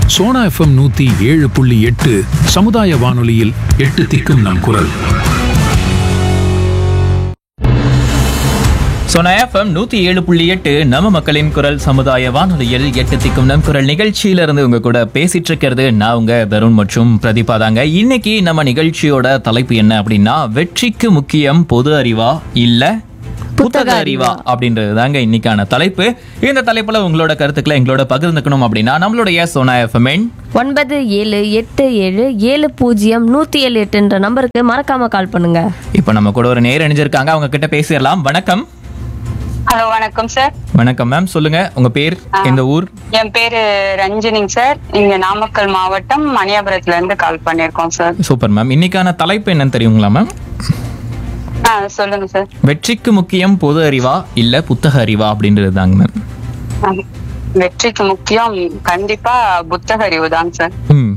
Sona FM நூத்தி ஏழு புள்ளி எட்டு சமுதாய வானொலியில் எட்டு திக்கும் நம் குரல் சோனா எஃப்எம் நூத்தி ஏழு புள்ளி எட்டு நம்ம மக்களின் குரல் சமுதாய வானொலியில் எட்டு திக்கும் நம் குரல் நிகழ்ச்சியில இருந்து உங்க கூட பேசிட்டு இருக்கிறது நான் உங்க தருண் மற்றும் பிரதீபா தாங்க இன்னைக்கு நம்ம நிகழ்ச்சியோட தலைப்பு என்ன அப்படின்னா வெற்றிக்கு முக்கியம் பொது அறிவா இல்ல புத்தக அறிவா அப்படின்றது தாங்க இன்னைக்கான தலைப்பு இந்த தலைப்புல உங்களோட கருத்துக்களை எங்களோட பகிர்ந்துக்கணும் அப்படின்னா நம்மளுடைய சோனா எஃப்எம் ஒன்பது ஏழு எட்டு ஏழு ஏழு பூஜ்ஜியம் நூற்றி ஏழு எட்டுன்ற நம்பருக்கு மறக்காம கால் பண்ணுங்க இப்போ நம்ம கூட ஒரு நேர் இணைஞ்சிருக்காங்க அவங்க கிட்ட பேசிடலாம் வணக்கம் ஹலோ வணக்கம் சார் வணக்கம் மேம் சொல்லுங்க உங்க பேர் எந்த ஊர் என் பேரு ரஞ்சினிங் சார் இங்க நாமக்கல் மாவட்டம் மணியாபுரத்துல இருந்து கால் பண்ணிருக்கோம் சார் சூப்பர் மேம் இன்னைக்கான தலைப்பு என்னன்னு தெரியுங்களா மேம் ஆ சொல்லுங்க சார் வெற்றிக்கு முக்கியம் பொது அறிவா இல்ல புத்தக அறிவா அப்படின்றது தாங்க மேம் ஆ, வெற்றிக்கு முக்கியம் கண்டிப்பா புத்தக அறிவு தான் சார் ம்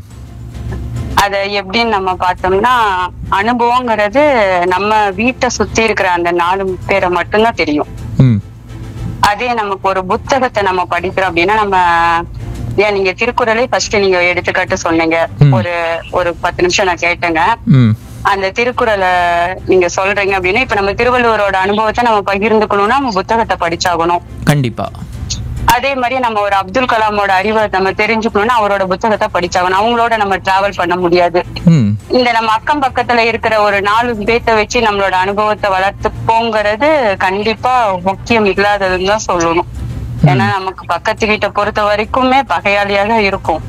அத எப்படின்னு நம்ம பார்த்தோம்னா அனுபவங்கிறது நம்ம வீட்டை சுத்தி இருக்கிற அந்த நாலு பேரை மட்டும்தான் தெரியும் ம் அதே நமக்கு ஒரு புத்தகத்தை நம்ம படிக்கிறோம் அப்படின்னா நம்ம ஏன் நீங்க திருக்குறளை ஃபர்ஸ்ட் நீங்க எடுத்துக்காட்டு சொன்னீங்க ம். ஒரு ஒரு பத்து நிமிஷம் நான் கேட்டேங்க ம் அந்த திருக்குறளை நீங்க சொல்றீங்க அப்படின்னா இப்ப நம்ம திருவள்ளுவரோட அனுபவத்தை நம்ம பகிர்ந்துக்கணும்னா நம்ம புத்தகத்தை படிச்சாகணும் கண்டிப்பா அதே மாதிரி நம்ம ஒரு அப்துல் கலாமோட அறிவை நம்ம தெரிஞ்சுக்கணும்னா அவரோட புத்தகத்தை படிச்சாகணும் அவங்களோட நம்ம டிராவல் பண்ண முடியாது ம் இந்த நம்ம அக்கம் பக்கத்துல இருக்கிற ஒரு நாலு பேத்த வச்சு நம்மளோட அனுபவத்தை வளர்த்து போங்கிறது கண்டிப்பா முக்கியம் இல்லாததுன்னு தான் சொல்லணும் ஏன்னா நமக்கு பக்கத்து வீட்டை பொறுத்த வரைக்குமே பகையாளியாக இருக்கும்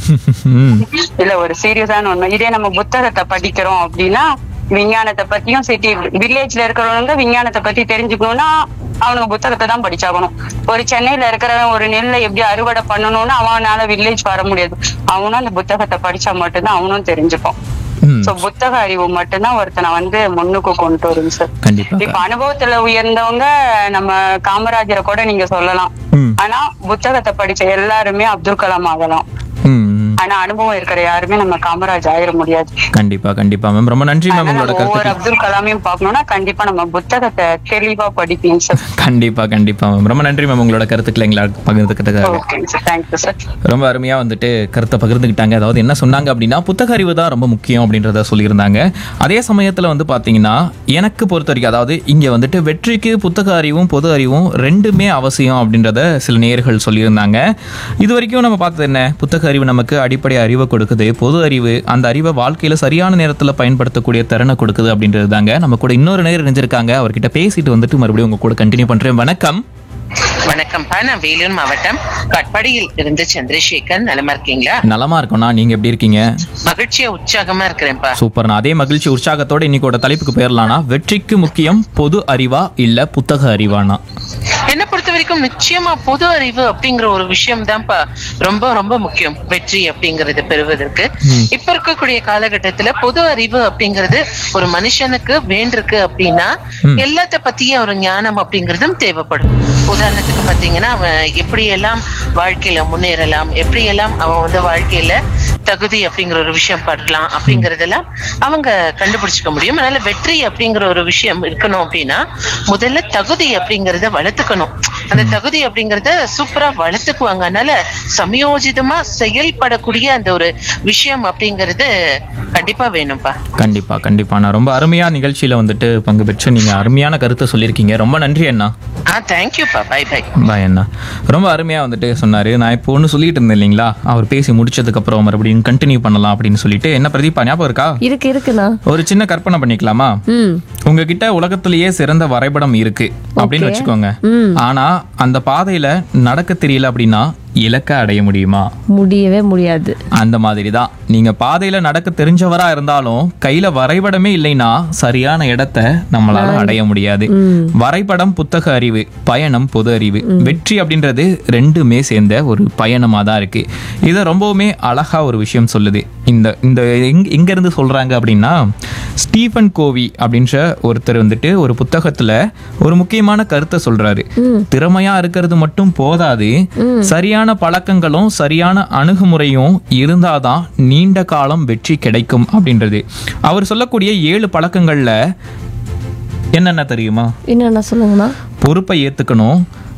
ம் இல்ல ஒரு சீரியஸான ஒண்ணு இதே நம்ம புத்தகத்தை படிக்கிறோம் அப்படின்னா விஞ்ஞானத்தை பத்தியும் சிட்டி வில்லேஜ்ல இருக்கிறவங்க விஞ்ஞானத்தை பத்தி தெரிஞ்சுக்கணும்னா அவனுக்கு புத்தகத்தை தான் படிச்சாகணும் ஒரு சென்னையில இருக்கிறவன் ஒரு நெல்லை எப்படி அறுவடை பண்ணணும்னா அவனால வில்லேஜ் வர முடியாது அவனும் அந்த புத்தகத்தை படிச்சா மட்டும்தான் அவனும் தெரிஞ்சுப்பான் ம் சோ புத்தக அறிவு மட்டும்தான் ஒருத்தனை வந்து முன்னுக்கு கொண்டு வரும் சார் கண்டிப்பா இப்ப அனுபவத்துல உயர்ந்தவங்க நம்ம காமராஜரை கூட நீங்க சொல்லலாம் ம் ஆனா புத்தகத்தை படிச்ச எல்லாருமே அப்துல் கலாம் ஆகலாம் ம் ம். ஆனா அனுபவம் இருக்கிற யாருமே நம்ம காமராஜ் ஆயிட முடியாது கண்டிப்பா கண்டிப்பா மேம் ரொம்ப நன்றி மேம் அதனால உங்களோட நம்ம ஒவ்வொரு கருத்துக்கு அப்துல் கலாமையும் பார்க்கணும்னா கண்டிப்பா நம்ம புத்தகத்தை தெளிவா படிப்பீங்க சார் கண்டிப்பா கண்டிப்பா மேம் ரொம்ப நன்றி மேம் உங்களோட கருத்துக்களை எங்களை பகிர்ந்துக்கிட்டதுக்காக ஓகேங்க சார் தேங்க்யூ சார் ரொம்ப அருமையா வந்துட்டு கருத்தை பகிர்ந்துக்கிட்டாங்க அதாவது என்ன சொன்னாங்க அப்படின்னா புத்தக அறிவு தான் ரொம்ப முக்கியம் அப்படின்றத சொல்லியிருந்தாங்க அதே சமயத்துல வந்து பாத்தீங்கன்னா எனக்கு பொறுத்த வரைக்கும் அதாவது இங்க வந்துட்டு வெற்றிக்கு புத்தக அறிவும் பொது அறிவும் ரெண்டுமே அவசியம் அப்படின்றத சில நேயர்கள் சொல்லியிருந்தாங்க இது வரைக்கும் நம்ம பார்த்தது என்ன புத்தக அறிவு நமக்கு அடிப்படை அறிவை கொடுக்குது பொது அறிவு அந்த அறிவை வாழ்க்கையில சரியான நேரத்துல பயன்படுத்தக்கூடிய திறனை கொடுக்குது அப்படின்றது தாங்க நம்ம கூட இன்னொரு நேரம் இணைஞ்சிருக்காங்க அவர்கிட்ட பேசிட்டு வந்துட்டு மறுபடியும் உங்க கூட கண்டினியூ பண்றேன் வணக்கம் வணக்கம்ப்பா நான் வேலூர் மாவட்டம் கட்பாடியில் இருந்து சந்திரசேகர் நலமா இருக்கீங்களா நலமா இருக்கோம்னா நீங்க எப்படி இருக்கீங்க மகிழ்ச்சியா உற்சாகமா இருக்கிறேன்ப்பா சூப்பர் நான் அதே மகிழ்ச்சி உற்சாகத்தோட இன்னைக்கோட தலைப்புக்கு போயிடலாம்னா வெற்றிக்கு முக்கியம் பொது அறிவா இல்ல புத்தக அறிவானா என்ன பொறுத்த வரைக்கும் நிச்சயமா பொது அறிவு அப்படிங்கிற ஒரு விஷயம் தான்ப்பா ரொம்ப ரொம்ப முக்கியம் வெற்றி அப்படிங்கறது பெறுவதற்கு இப்ப இருக்கக்கூடிய காலகட்டத்துல பொது அறிவு அப்படிங்கிறது ஒரு மனுஷனுக்கு வேண்டிருக்கு அப்படின்னா எல்லாத்த பத்திய ஒரு ஞானம் அப்படிங்கறதும் தேவைப்படும் உதாரணத்துக்கு பாத்தீங்கன்னா அவன் எப்படியெல்லாம் வாழ்க்கையில முன்னேறலாம் எப்படியெல்லாம் அவன் வந்து வாழ்க்கையில தகுதி அப்படிங்கிற ஒரு விஷயம் படலாம் அப்படிங்கறதெல்லாம் அவங்க கண்டுபிடிச்சுக்க முடியும் அதனால வெற்றி அப்படிங்கிற ஒரு விஷயம் இருக்கணும் அப்படின்னா முதல்ல தகுதி அப்படிங்கறத வளர்த்துக்கணும் அந்த தகுதி அப்படிங்கறத சூப்பரா வளர்த்துக்குவாங்க அதனால சமயோஜிதமா செயல்படக்கூடிய அந்த ஒரு விஷயம் அப்படிங்கறது கண்டிப்பா வேணும்ப்பா கண்டிப்பா கண்டிப்பா நான் ரொம்ப அருமையா நிகழ்ச்சியில வந்துட்டு பங்கு பெற்று நீங்க அருமையான கருத்தை சொல்லியிருக்கீங்க ரொம்ப நன்றி அண்ணா ஆ தேங்க்யூப்பா பை பை பாய் அண்ணா ரொம்ப அருமையா வந்துட்டு சொன்னாரு நான் இப்போ ஒன்று சொல்லிட்டு இருந்தேன் இல்லைங்களா அவர் பேசி முடிச்சதுக்கு அப்புறம் மறுபடியும் கண்டினியூ பண்ணலாம் அப்படின்னு சொல்லிட்டு என்ன பிரதீபா ஞாபகம் இருக்கா இருக்கு இருக்குண்ணா ஒரு சின்ன கற்பனை பண்ணிக்கலாமா ம் உங்ககிட்ட உலகத்திலேயே சிறந்த வரைபடம் இருக்கு அப்படின்னு வச்சுக்கோங்க ம். ஆனா அந்த பாதையில நடக்க தெரியல அப்படின்னா இலக்க அடைய முடியுமா முடியவே முடியாது அந்த மாதிரி தான் நீங்க பாதையில நடக்க தெரிஞ்சவரா இருந்தாலும் கையில வரைபடமே இல்லைன்னா சரியான இடத்த நம்மளால அடைய முடியாது வரைபடம் புத்தக அறிவு பயணம் பொது அறிவு வெற்றி அப்படின்றது ரெண்டுமே சேர்ந்த ஒரு பயணமா தான் இருக்கு இதை ரொம்பவுமே அழகா ஒரு விஷயம் சொல்லுது இந்த இந்த எங்க எங்க இருந்து சொல்றாங்க அப்படின்னா ஸ்டீஃபன் கோவி அப்படின்ற ஒருத்தர் வந்துட்டு ஒரு புத்தகத்துல ஒரு முக்கியமான கருத்தை சொல்றாரு திறமையா இருக்கிறது மட்டும் போதாது சரியான பழக்கங்களும் சரியான அணுகுமுறையும் இருந்தாதான் நீண்ட காலம் வெற்றி கிடைக்கும் அப்படின்றது அவர் சொல்லக்கூடிய ஏழு பழக்கங்கள்ல என்னென்ன தெரியுமா என்னண்ணா சொல்லுங்கண்ணா பொறுப்பை ஏத்துக்கணும்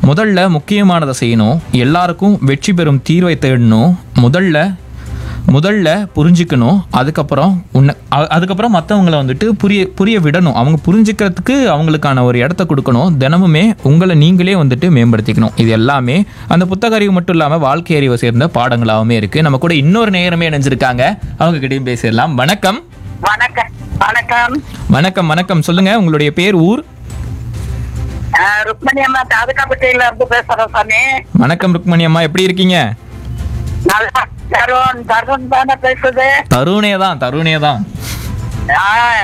முதல்ல முக்கியமானதை செய்யணும் எல்லாருக்கும் வெற்றி பெறும் தீர்வை தேடணும் முதல்ல முதல்ல புரிஞ்சுக்கணும் அதுக்கப்புறம் உன்னை அ- அதுக்கப்புறம் மற்றவங்கள வந்துட்டு புரிய புரிய விடணும் அவங்க புரிஞ்சுக்கிறதுக்கு அவங்களுக்கான ஒரு இடத்த கொடுக்கணும் தினமுமே உங்களை நீங்களே வந்துட்டு மேம்படுத்திக்கணும் இது எல்லாமே அந்த புத்தக அறிவு மட்டும் இல்லாமல் வாழ்க்கை அறிவை சேர்ந்த பாடங்களாகவுமே இருக்கு நம்ம கூட இன்னொரு நேரமே இணைஞ்சிருக்காங்க அவங்க கிட்டயும் பேசிடலாம் வணக்கம் வணக்கம் வணக்கம் வணக்கம் வணக்கம் சொல்லுங்க உங்களுடைய பேர் ஊர் ஆஹ் ருக்மணி அம்மா தாதுகாப்பட்டியில இருந்து பேசுறேன் சாமி வணக்கம் ருக்மணி அம்மா எப்படி இருக்கீங்க நல்லா தருண் தருண் தானே பேசுது தருணே தான் தருணே தான் ஆஹ்